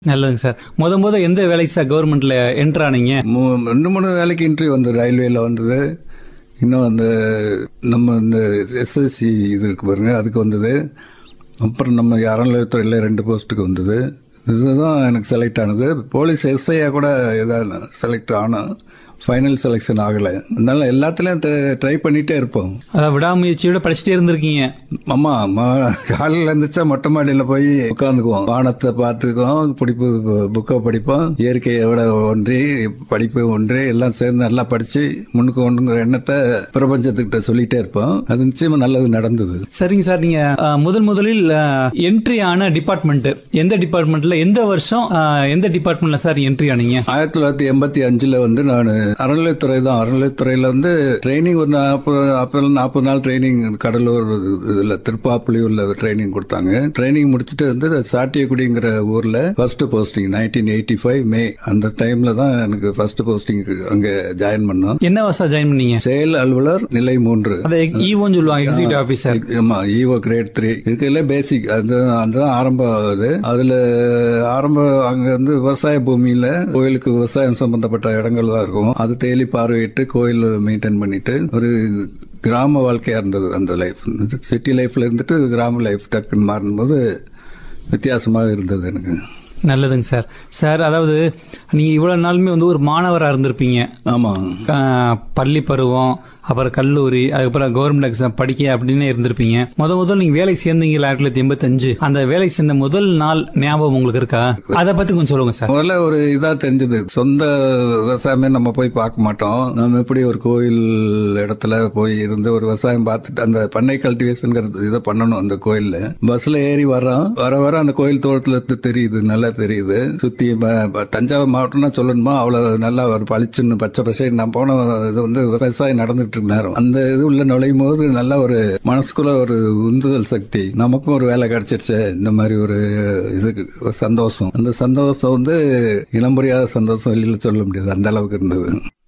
நல்லதுங்க சார் முத முத எந்த வேலைக்கு சார் கவர்மெண்ட்ல என்ட்ரு ஆனீங்க மூ- ரெண்டு மூணு வேலைக்கு இன்டர்வியூ வந்தது ரயில்வேல வந்தது இன்னும் அந்த நம்ம இந்த எஸ்எஸ்சி இது இருக்கு பாருங்க அதுக்கு வந்தது அப்புறம் நம்ம அறநிலையத்துறையில் ரெண்டு போஸ்ட்டுக்கு வந்தது இதுதான் எனக்கு செலக்ட் ஆனது போலீஸ் எஸ்ஐயா கூட இதாக செலக்ட் ஆனோம் ஃபைனல் செலெக்ஷன் ஆகலை அதனால எல்லாத்துலேயும் ட்ரை பண்ணிகிட்டே இருப்போம் அதான் விடாமுயற்சியோட படிச்சுட்டே இருந்திருக்கீங்க ஆமா மா- காலையில இருந்துச்சா மொட்டை மாடியில போய் உட்காந்துக்குவோம் வானத்தை பார்த்துக்குவோம் படிப்பு புக்கை படிப்போம் இயற்கையோட ஒன்றி படிப்பு ஒன்றி எல்லாம் சேர்ந்து நல்லா படிச்சு முன்னுக்கு ஒன்றுங்கிற எண்ணத்தை பிரபஞ்சத்துக்கிட்ட சொல்லிட்டே இருப்போம் அது நிச்சயமா நல்லது நடந்தது சரிங்க சார் நீங்க அஹ், முதல் முதலில் என்ட்ரி ஆன டிபார்ட்மெண்ட் எந்த டிபார்ட்மெண்ட்ல எந்த வருஷம் அஹ், எந்த டிபார்ட்மெண்ட்ல சார் என்ட்ரி ஆனீங்க ஆயிரத்தி தொள்ளாயிரத்தி எண்பத்தி அஞ்சுல வந்து நான் அறநிலையத்துறை தான் அறநிலையத்துறையில வந்து ட்ரைனிங் ஒரு நாற்பது நாற்பது நாற்பது நாள் ட்ரைனிங் கடலூர் இதுல திருப்பாப்புலியூர்ல ட்ரைனிங் கொடுத்தாங்க ட்ரைனிங் முடிச்சுட்டு வந்து சாட்டியக்குடிங்கிற ஊர்ல first posting nineteen eighty five May அந்த டைம்ல தான் எனக்கு ஃபர்ஸ்ட் போஸ்டிங் அங்க ஜாயின் பண்ணோம் என்ன வருஷம் ஜாயின் பண்ணீங்க செயல் அலுவலர் நிலை மூன்று அதை ஈவோன்னு சொல்லுவாங்க எக்ஸிக்யூட்டிவ் ஆஃபீஸர் ஆமா ஈவோ கிரேட் த்ரீ இதுக்கெல்லாம் பேசிக் அது அதுதான் ஆரம்பம் ஆகுது அதுல ஆரம்ப அங்க வந்து விவசாய பூமியில கோயிலுக்கு விவசாயம் சம்பந்தப்பட்ட இடங்கள் தான் இருக்கும் அது தேலி பார்வையிட்டு கோயில் மெயின்டைன் பண்ணிட்டு ஒரு கிராம வாழ்க்கையா இருந்தது அந்த லைஃப் சிட்டி லைஃப்ல இருந்துட்டு கிராம லைஃப் டக்குன்னு மாறும்போது வித்தியாசமாக இருந்தது எனக்கு நல்லதுங்க சார் சார் அதாவது நீங்க இவ்வளவு நாளுமே வந்து ஒரு மாணவரா இருந்திருப்பீங்க ஆமா அஹ், பள்ளி பருவம் அப்புறம் கல்லூரி அதுக்கப்புறம் கவர்மெண்ட் எக்ஸாம் படிக்க அப்படின்னு இருந்திருப்பீங்க முத முதல் நீங்க வேலைக்கு சேர்ந்தீங்க ஆயிரத்தி தொள்ளாயிரத்தி எண்பத்தஞ்சு அந்த வேலைக்கு சேர்ந்த முதல் நாள் ஞாபகம் உங்களுக்கு இருக்கா அதை பத்தி கொஞ்சம் சொல்லுங்க சார் முதல்ல ஒரு இதா தெரிஞ்சது சொந்த விவசாயமே நம்ம போய் பார்க்க மாட்டோம் நம்ம எப்படி ஒரு கோயில் இடத்துல போய் இருந்து ஒரு விவசாயம் பார்த்துட்டு அந்த பண்ணை கல்டிவேஷன்ங்கிறது இதை பண்ணணும் அந்த கோயில்ல பஸ்ல ஏறி வரோம் வர வர அந்த கோயில் தோட்டத்துல இருந்து தெரியுது நல்லா தெரியுது சுத்தி ப- ப- தஞ்சாவூர் மாவட்டம்னா சொல்லணுமா அவ்வளவு நல்லா ஒரு பளிச்சுன்னு பச்சை பசை நான் போன இது வந்து விவசாயம் நடந்துட்டு இருக்கு நேரம் அந்த இது உள்ள நுழையும் போது நல்ல ஒரு மனசுக்குள்ள ஒரு உந்துதல் சக்தி நமக்கும் ஒரு வேலை கிடைச்சிருச்சு இந்த மாதிரி ஒரு இதுக்கு ஒரு சந்தோஷம் அந்த சந்தோஷம் வந்து இனம் புரியாத சந்தோஷம் வெளியில சொல்ல முடியாது அந்த அளவுக்கு இருந்தது